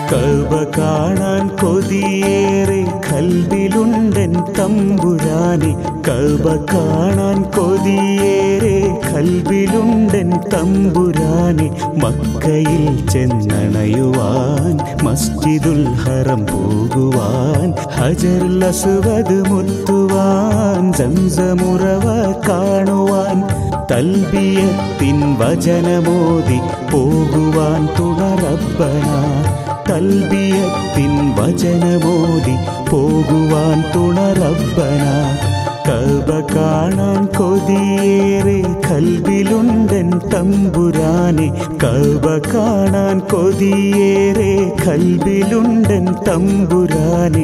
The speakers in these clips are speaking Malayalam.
കൗബ കാണാൻ കൊതിയേറെ കൽവിലുണ്ടൻ തമ്പുരാനെ കൗബ കാണാൻ കൊതിയേറെ കൽവിലുണ്ടൻ തമ്പുരാനെ മക്കയിൽ ചെന്നണയുവാൻ മസ്ജിദുൽ ഹറം പോകുവാൻ ഹജറുൽ അസ്വദ് മുത്തുവാൻ സംസമുറവ കാണുവാൻ തൽബിയത്തിൻ വചനമോദി പോകുവാൻ തുണറബ്ബന തൽബിയത്തിൻ വചനമോദി പോകുവാൻ തുണറബ്ബന കബ കാണാൻ കൊതിയേറെ കൽവിലുണ്ടൻ തമ്പുരാനെ കബ കാണാൻ കൊതിയേറെ കൽവിലുണ്ടൻ തമ്പുരാനെ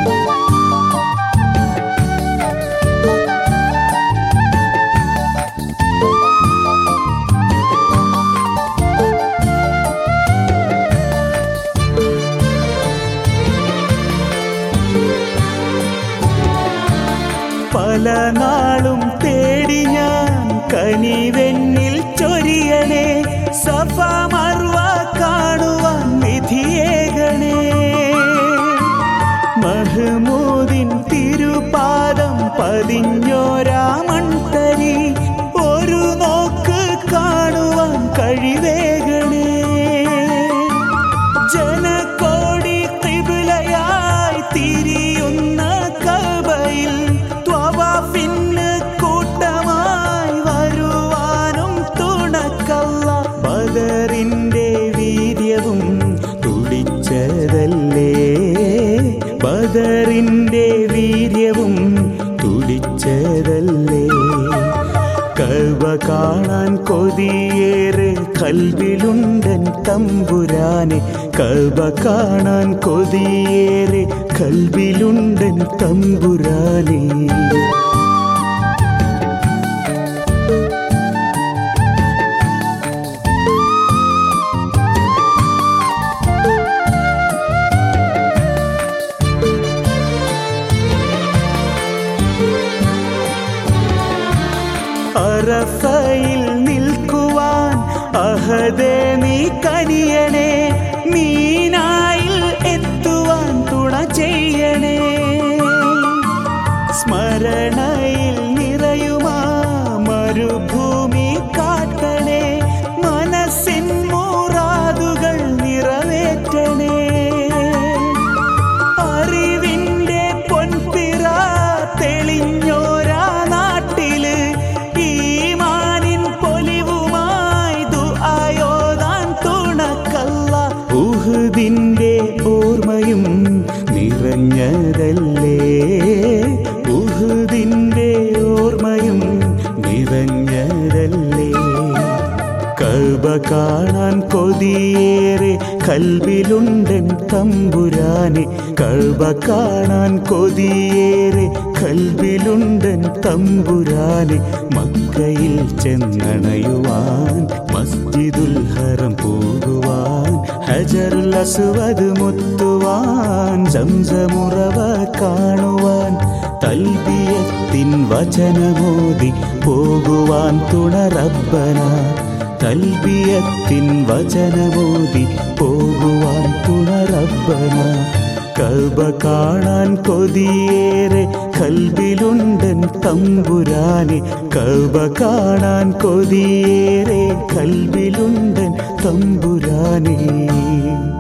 പല നാളും തേടി ഞാൻ കനിവെന്നിൽ ചൊരിയണേ സഫ മർവ കാണുവാൻ വിധിയേകണേ മഹ്മൂദിൻ തിരുപാദം പതിഞ്ഞോരാമൺതരി ഒരു നോക്ക് കാണുവാൻ കഴിവേകണേ ജനകോടി കിബിലയായി തിരിയുന്ന കബയിൽ ത്വവാഫിന് കൂട്ടമായി വരുവാനും തുണക്കല്ല ബദറിന്റെ വീര്യവും തുടിച്ചതല്ലേ ബദറിന്റെ വീര്യവും തുടിച്ചതല്ലേ കവ കാണാൻ കൊതിയേറെ കൽവിലുണ്ടൻ തമ്പുരാനെ കവ കാണാൻ കൊതിയേറെ കൽവിലുണ്ടൻ തമ്പുരാനെ അറഫയിൽ നിൽക്കുവാൻ അഹദേ നീ കനിയണേ മീനായിൽ എത്തുവാൻ തുണ ചെയ്യണേ സ്മരണയിൽ നിറയുമാ മരുഭൂമി കാട്ടണേ മനസ്സിൻ മൂറാതുകൾ നിറവേറ്റണേ അറിവിന്റെ പൊൻപിറ തെളിഞ്ഞോരാ നാട്ടില് ഈമാനിൻ പൊലിവുമായി ദുആയോദാൻ തുണക്കല്ല ഉഹുദിന്റെ ഓർമ്മയും നിറഞ്ഞതല്ലേ ഉഹുദിന്റെ ഓർമ്മയും നിറഞ്ഞതല്ലേ കബ കാണാൻ കൊതിയേറെ കൽവിലുണ്ടൻ തമ്പുരാനെ കബ കാണാൻ കൊതിയേറെ കൽവിലുണ്ടൻ തമ്പുരാനെ മക്കയിൽ ചെന്നണയുവാൻ മസ്ജിദുൽ ഹറം പോകുവാൻ ഹജറുൽ അസ്വദ് മുത്തുവാൻ സംസമുറവ കാണുവാൻ തൽബിയത്തിൻ വചനമോദി പോകുവാൻ തുണറബ്ബന തൽബിയത്തിൻ വചനമോദി പോകുവാൻ തുണറബ്ബന കബ കാണാൻ കൊതിയേറെ കൽവിലുണ്ടൻ തമ്പുരാനെ കബ കാണാൻ കൊതിയേറെ കൽവിലുണ്ടൻ തമ്പുരാനെ